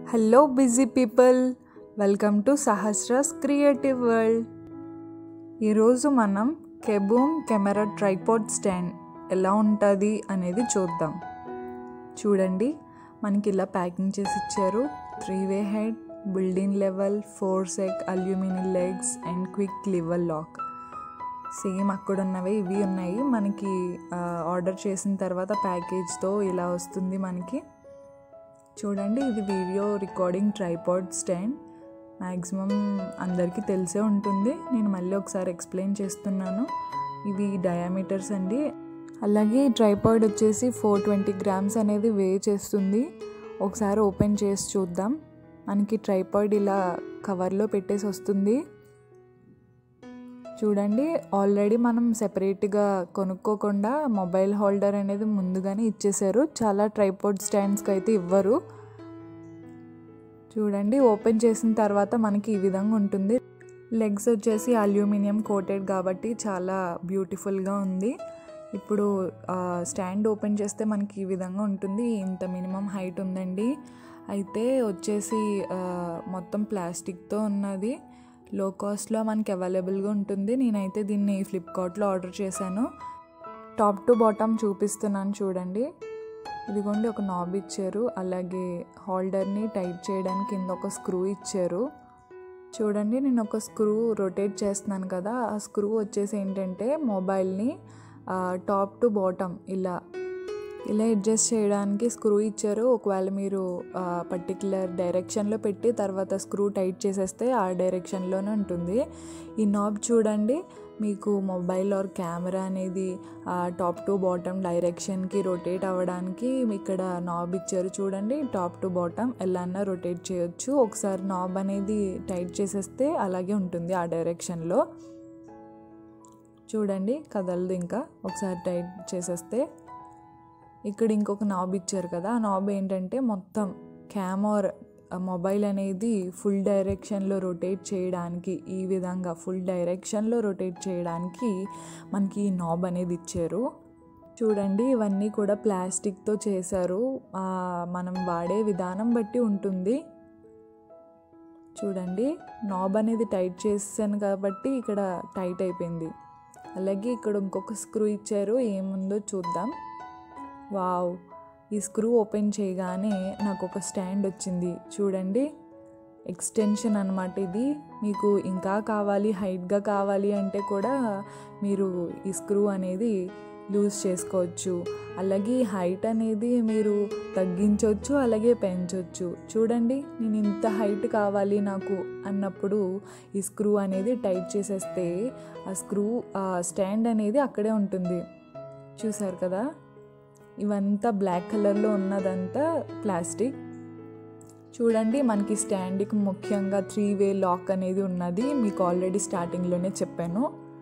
hello busy people welcome to Sahasra's creative world ఈరోజు మనం కెబూమ్ camera tripod stand ఎలా ఉంటుంది అనేది చూద్దాం చూడండి మనకి ఇలా ప్యాకింగ్ చేసి ఇచ్చారు three way head building level four sec aluminium legs and quick lever lock same అక్కడ ఉన్నవి ఇవి ఉన్నాయి మనకి ఆర్డర్ చేసిన తర్వాత ప్యాకేజ్తో ఇలా వస్తుంది మనకి చూడండి ఇది video recording tripod stand maximum అందరికీ తెలిసే ఉంటుంది నేను మళ్ళీ ఒకసారి ఎక్స్ప్లెయిన్ చేస్తున్నాను ఇవి డయామీటర్స్ అండి అలాగే ఈ ట్రైపాడ్ వచ్చేసి ఫోర్ ట్వంటీ గ్రామ్స్ అనేది వే చేస్తుంది ఒకసారి ఓపెన్ చేసి చూద్దాం మనకి ట్రైపాడ్ ఇలా కవర్లో పెట్టేసి వస్తుంది చూడండి ఆల్రెడీ మనం సెపరేట్గా కొనుక్కోకుండా మొబైల్ హోల్డర్ అనేది ముందుగానే ఇచ్చేసారు చాలా ట్రైపాడ్ స్టాండ్స్కి అయితే ఇవ్వరు చూడండి ఓపెన్ చేసిన తర్వాత మనకి ఈ విధంగా ఉంటుంది లెగ్స్ వచ్చేసి అల్యూమినియం కోటెడ్ కాబట్టి చాలా బ్యూటిఫుల్గా ఉంది ఇప్పుడు స్టాండ్ ఓపెన్ చేస్తే మనకి ఈ విధంగా ఉంటుంది ఇంత మినిమం హైట్ ఉందండి అయితే వచ్చేసి మొత్తం ప్లాస్టిక్తో ఉన్నది లో కాస్ట్లో మనకి అవైలబుల్గా ఉంటుంది నేనైతే దీన్ని ఫ్లిప్కార్ట్లో ఆర్డర్ చేశాను టాప్ టు బాటమ్ చూపిస్తున్నాను చూడండి ఇదిగోండి ఒక నాబ్ ఇచ్చారు అలాగే హోల్డర్ని టైట్ చేయడానికి కింద ఒక స్క్రూ ఇచ్చారు చూడండి నేను ఒక స్క్రూ రొటేట్ చేస్తున్నాను కదా ఆ స్క్రూ వచ్చేసి ఏంటంటే మొబైల్ని టాప్ టు బాటమ్ ఇలా ఇలా అడ్జస్ట్ చేయడానికి స్క్రూ ఇచ్చారు ఒకవేళ మీరు పర్టికులర్ డైరెక్షన్లో పెట్టి తర్వాత స్క్రూ టైట్ చేసేస్తే ఆ డైరెక్షన్లోనే ఉంటుంది ఈ నాబ్ చూడండి మీకు మొబైల్ ఆర్ కెమెరా అనేది టాప్ టు బాటమ్ డైరెక్షన్కి రొటేట్ అవ్వడానికి ఇక్కడ నాబ్ ఇచ్చారు చూడండి టాప్ టు బాటమ్ ఎలా అన్నా రొటేట్ చేయొచ్చు ఒకసారి నాబ్ అనేది టైట్ చేసేస్తే అలాగే ఉంటుంది ఆ డైరెక్షన్లో చూడండి కదలదు ఇంకా ఒకసారి టైట్ చేసేస్తే ఇక్కడ ఇంకొక నాబ్ ఇచ్చారు కదా ఆ నాబ్ ఏంటంటే మొత్తం క్యామర్ మొబైల్ అనేది ఫుల్ డైరెక్షన్లో రొటేట్ చేయడానికి ఈ విధంగా ఫుల్ డైరెక్షన్లో రొటేట్ చేయడానికి మనకి ఈ నాబ్ అనేది ఇచ్చారు చూడండి ఇవన్నీ కూడా ప్లాస్టిక్తో చేశారు మనం వాడే విధానం బట్టి ఉంటుంది చూడండి నాబ్ అనేది టైట్ చేసాను కాబట్టి ఇక్కడ టైట్ అయిపోయింది అలాగే ఇక్కడ ఇంకొక స్క్రూ ఇచ్చారు ఏముందో చూద్దాం వావ్ ఈ స్క్రూ ఓపెన్ చేయగానే నాకు ఒక స్టాండ్ వచ్చింది చూడండి ఎక్స్టెన్షన్ అనమాట ఇది మీకు ఇంకా కావాలి హైట్గా కావాలి అంటే కూడా మీరు ఈ స్క్రూ అనేది లూజ్ చేసుకోవచ్చు అలాగే హైట్ అనేది మీరు తగ్గించవచ్చు అలాగే పెంచవచ్చు చూడండి నేను ఇంత హైట్ కావాలి నాకు అన్నప్పుడు ఈ స్క్రూ అనేది టైట్ చేసేస్తే ఆ స్క్రూ ఆ స్టాండ్ అనేది అక్కడే ఉంటుంది చూసారు కదా ఇవంతా బ్లాక్ కలర్లో ఉన్నదంతా ప్లాస్టిక్ చూడండి మనకి స్టాండ్కి ముఖ్యంగా త్రీ వే లాక్ అనేది ఉన్నది మీకు ఆల్రెడీ స్టార్టింగ్లోనే చెప్పాను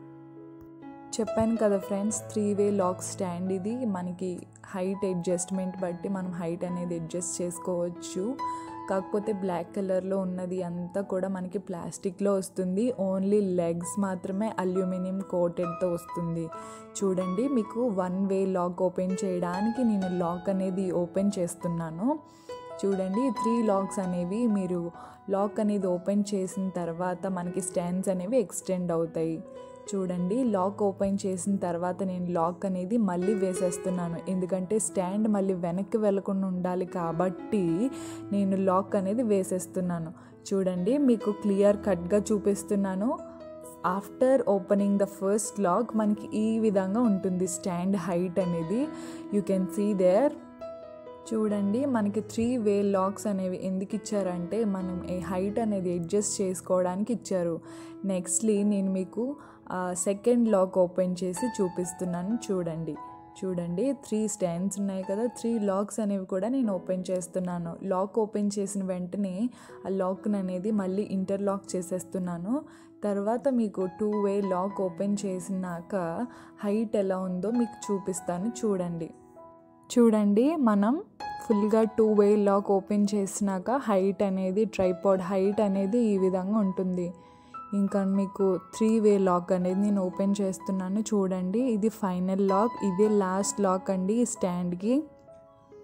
చెప్పాను కదా friends three way lock stand ఇది మనకి హైట్ అడ్జస్ట్మెంట్ బట్టి మనం హైట్ అనేది అడ్జస్ట్ చేసుకోవచ్చు కాకపోతే బ్లాక్ కలర్లో ఉన్నది అంతా కూడా మనకి ప్లాస్టిక్లో వస్తుంది ఓన్లీ లెగ్స్ మాత్రమే అల్యూమినియం కోటెడ్తో వస్తుంది చూడండి మీకు వన్ వే లాక్ ఓపెన్ చేయడానికి నేను లాక్ అనేది ఓపెన్ చేస్తున్నాను చూడండి త్రీ లాక్స్ అనేవి మీరు లాక్ అనేది ఓపెన్ చేసిన తర్వాత మనకి స్టాండ్స్ అనేవి ఎక్స్టెండ్ అవుతాయి చూడండి లాక్ ఓపెన్ చేసిన తర్వాత నేను లాక్ అనేది మళ్ళీ వేసేస్తున్నాను ఎందుకంటే స్టాండ్ మళ్ళీ వెనక్కి వెళ్లకుండా ఉండాలి కాబట్టి నేను లాక్ అనేది వేసేస్తున్నాను చూడండి మీకు క్లియర్ కట్గా చూపిస్తున్నాను after opening the first lock మనకి ఈ విధంగా ఉంటుంది స్టాండ్ హైట్ అనేది యూ కెన్ సీ దేర్ చూడండి మనకి త్రీ వే లాక్స్ అనేవి ఎందుకు ఇచ్చారంటే మనం ఈ హైట్ అనేది అడ్జస్ట్ చేసుకోవడానికి ఇచ్చారు నెక్స్ట్లీ నేను మీకు సెకండ్ లాక్ ఓపెన్ చేసి చూపిస్తున్నాను చూడండి చూడండి త్రీ స్టాండ్స్ ఉన్నాయి కదా త్రీ లాక్స్ అనేవి కూడా నేను ఓపెన్ చేస్తున్నాను లాక్ ఓపెన్ చేసిన వెంటనే ఆ లాక్ని అనేది మళ్ళీ ఇంటర్లాక్ చేసేస్తున్నాను తర్వాత మీకు టూ వే లాక్ ఓపెన్ చేసినాక హైట్ ఎలా ఉందో మీకు చూపిస్తాను చూడండి చూడండి మనం ఫుల్గా టూ వే లాక్ ఓపెన్ చేసినాక హైట్ అనేది ట్రైపాడ్ హైట్ అనేది ఈ విధంగా ఉంటుంది ఇంకా మీకు త్రీ వే లాక్ అనేది నేను ఓపెన్ చేస్తున్నాను చూడండి ఇది ఫైనల్ లాక్ ఇదే లాస్ట్ లాక్ అండి ఈ స్టాండ్కి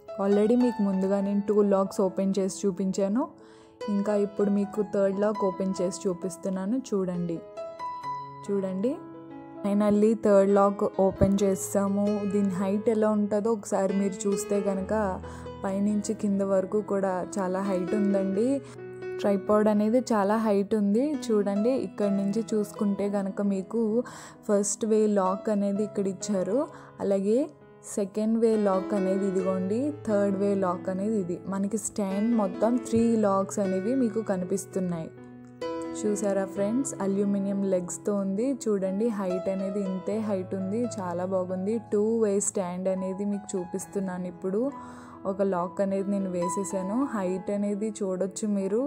ఆల్రెడీ మీకు ముందుగా నేను టూ లాక్స్ ఓపెన్ చేసి చూపించాను ఇంకా ఇప్పుడు మీకు థర్డ్ లాక్ ఓపెన్ చేసి చూపిస్తున్నాను చూడండి చూడండి ఫైనల్లీ థర్డ్ లాక్ ఓపెన్ చేస్తాము దీని హైట్ ఎలా ఉంటుందో ఒకసారి మీరు చూస్తే కనుక పైనుంచి కింద వరకు కూడా చాలా హైట్ ఉందండి ట్రైపాడ్ అనేది చాలా హైట్ ఉంది చూడండి ఇక్కడ నుంచి చూసుకుంటే కనుక మీకు ఫస్ట్ వే లాక్ అనేది ఇక్కడ ఇచ్చారు అలాగే సెకండ్ వే లాక్ అనేది ఇదిగోండి థర్డ్ వే లాక్ అనేది ఇది మనకి స్టాండ్ మొత్తం త్రీ లాక్స్ అనేవి మీకు కనిపిస్తున్నాయి చూసారా ఫ్రెండ్స్ అల్యూమినియం లెగ్స్తో ఉంది చూడండి హైట్ అనేది ఇంతే హైట్ ఉంది చాలా బాగుంది టూ వే స్టాండ్ అనేది మీకు చూపిస్తున్నాను ఇప్పుడు ఒక లాక్ అనేది నేను వేసేసాను హైట్ అనేది చూడొచ్చు మీరు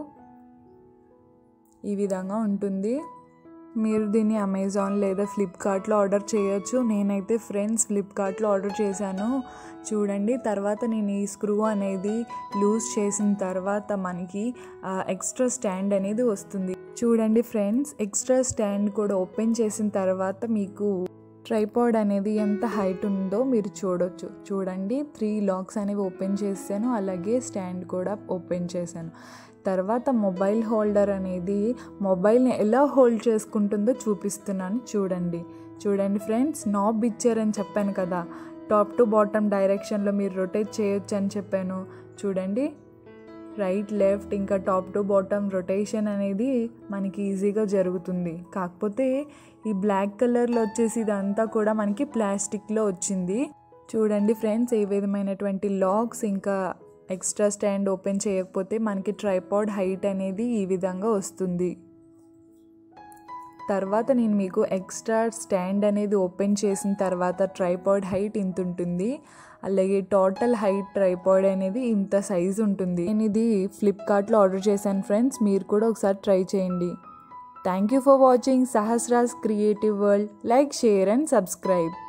ఈ విధంగా ఉంటుంది మీరు దీన్ని అమెజాన్ లేదా ఫ్లిప్కార్ట్లో ఆర్డర్ చేయొచ్చు నేనైతే ఫ్రెండ్స్ ఫ్లిప్కార్ట్లో ఆర్డర్ చేశాను చూడండి తర్వాత నేను ఈ స్క్రూ అనేది లూజ్ చేసిన తర్వాత మనకి ఎక్స్ట్రా స్టాండ్ అనేది వస్తుంది చూడండి ఫ్రెండ్స్ ఎక్స్ట్రా స్టాండ్ కూడా ఓపెన్ చేసిన తర్వాత మీకు ట్రైపాడ్ అనేది ఎంత హైట్ ఉందో మీరు చూడొచ్చు చూడండి త్రీ లాక్స్ అనేవి ఓపెన్ చేశాను అలాగే స్టాండ్ కూడా ఓపెన్ చేశాను తర్వాత మొబైల్ హోల్డర్ అనేది మొబైల్ని ఎలా హోల్డ్ చేసుకుంటుందో చూపిస్తున్నాను చూడండి చూడండి ఫ్రెండ్స్ నాబ్ ఇచ్చారని చెప్పాను కదా టాప్ టు బాటమ్ డైరెక్షన్లో మీరు రొటేట్ చేయొచ్చు అని చెప్పాను చూడండి రైట్ లెఫ్ట్ ఇంకా టాప్ టు బాటమ్ రొటేషన్ అనేది మనకి ఈజీగా జరుగుతుంది కాకపోతే ఈ బ్లాక్ కలర్లో వచ్చేసి ఇదంతా కూడా మనకి ప్లాస్టిక్లో వచ్చింది చూడండి ఫ్రెండ్స్ ఏ విధమైనటువంటి లాక్స్ ఇంకా ఎక్స్ట్రా స్టాండ్ ఓపెన్ చేయకపోతే మనకి ట్రైపాడ్ హైట్ అనేది ఈ విధంగా వస్తుంది తర్వాత నేను మీకు ఎక్స్ట్రా స్టాండ్ అనేది ఓపెన్ చేసిన తర్వాత ట్రైపాడ్ హైట్ ఇంత ఉంటుంది అలాగే టోటల్ హైట్ ట్రైపాడ్ అనేది ఇంత సైజ్ ఉంటుంది నేను ఇది ఫ్లిప్కార్ట్లో ఆర్డర్ చేశాను ఫ్రెండ్స్ మీరు కూడా ఒకసారి ట్రై చేయండి thank you for watching Sahasra's creative world like share and subscribe